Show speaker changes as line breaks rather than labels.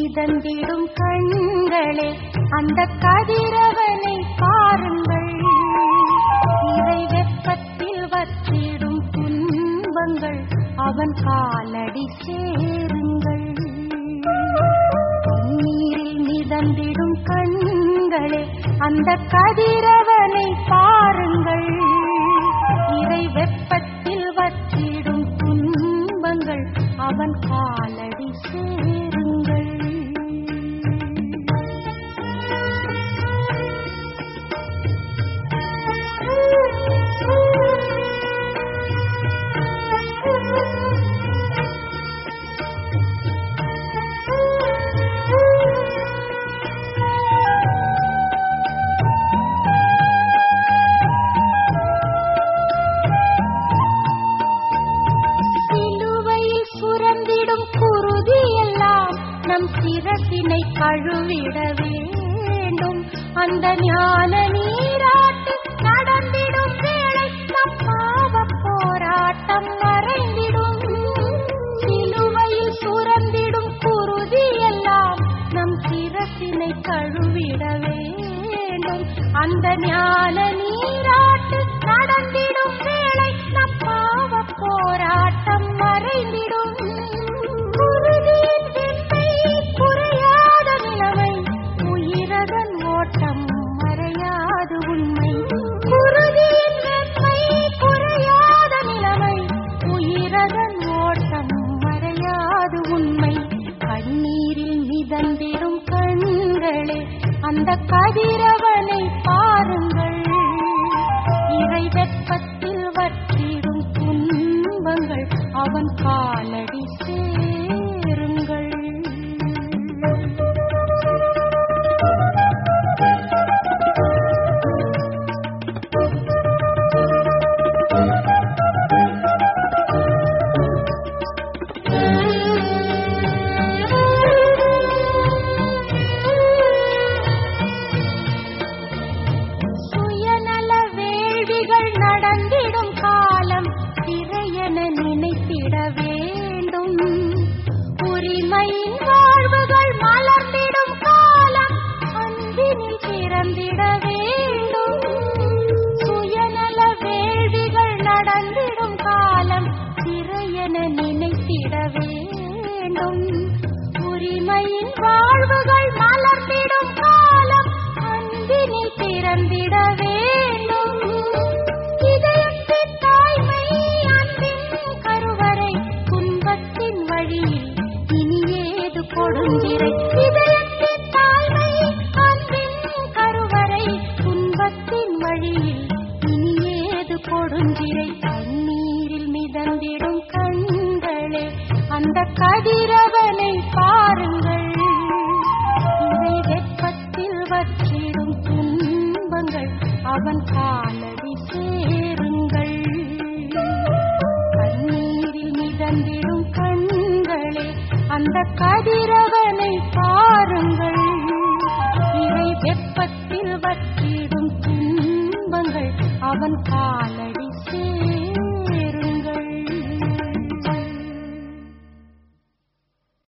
மிதந்திடும் கண்களே அந்த கதிரவனை பாருங்கள் இறை வெப்பத்தில் வற்றிடும் துன்பங்கள் அவன் காலடி சேருங்கள் நீரில் மிதந்திடும் கண்களே அந்த கதிரவனை பாருங்கள் இறை வெப்பத்தில் வற்றிடும் துன்பங்கள் அவன் காலடி சேருங்கள் சிலுவையில் சுரந்திடும் குருதி எல்லாம் நம் சிரசினை கழுவிட வேண்டும் அந்த ஞான நீராட்டு நடந்திடும் வேளை நம் பாவ போராட்டம் மறைந்திடும் சிலுவையில் சுரந்திடும் குருதி எல்லாம் நம் சிரசினை கழுவிட வேண்டும் அந்த ஞான நீராட்டு நடந்திடும் வேளை நம் பாவ போராட்டம் மறைந்திடும் குருதியின் வெண்மை குறையாத நிலைமை உயிரதன் ஓட்டம் மறையாது உண்மை குருதியின் வெண்மை குறையாத நிலைமை உயிரதன் ஓட்டம் மறையாது உண்மை கண்ணீரில் மிதந்திடும் கண்களே அந்த கதிரவனை பாருங்கள் இறை வெப்பத்தில் வற்றிடும் துன்பங்கள் அவன் காலடி சேருங்கள் சுயநல வேள்விகள் நடந்திடும் காலம் சிறையென நினைத்திட வேண்டும் உரிமையின் வாழ்வுகள் மலர்ந்திடும் காலம் அன்பினில் பிறந்திட வேண்டும் சுயநல வேள்விகள் நடந்திடும் காலம் சிறையென நினைத்திட வேண்டும் உரிமையின் வாழ்வுகள் மலர்ந்திடும் காலம் அன்பினில் பிறந்திட வேண்டும் இதயத்தின் தாய்மை அன்பின் கருவறை துன்பத்தின் வழியில் இனி ஏது கொடுஞ்சிறை இதயத்தின் தாய்மை அன்பின் கருவறை துன்பத்தின் வழியில் இனி ஏது கொடுஞ்சிறை கண்ணீரில் மிதந்திடும் கண்களே அந்த கதிரவனை பாருங்கள் இதை வெப்பத்தில் வற்றிடும் துன்பங்கள் அவன் காலடி சேருங்கள் கண்ணீரில் மிதந்திடும் கண்களே அந்த கதிரவனை பாருங்கள் இவை வெப்பத்தில் வற்றிடும் துன்பங்கள் அவன் கால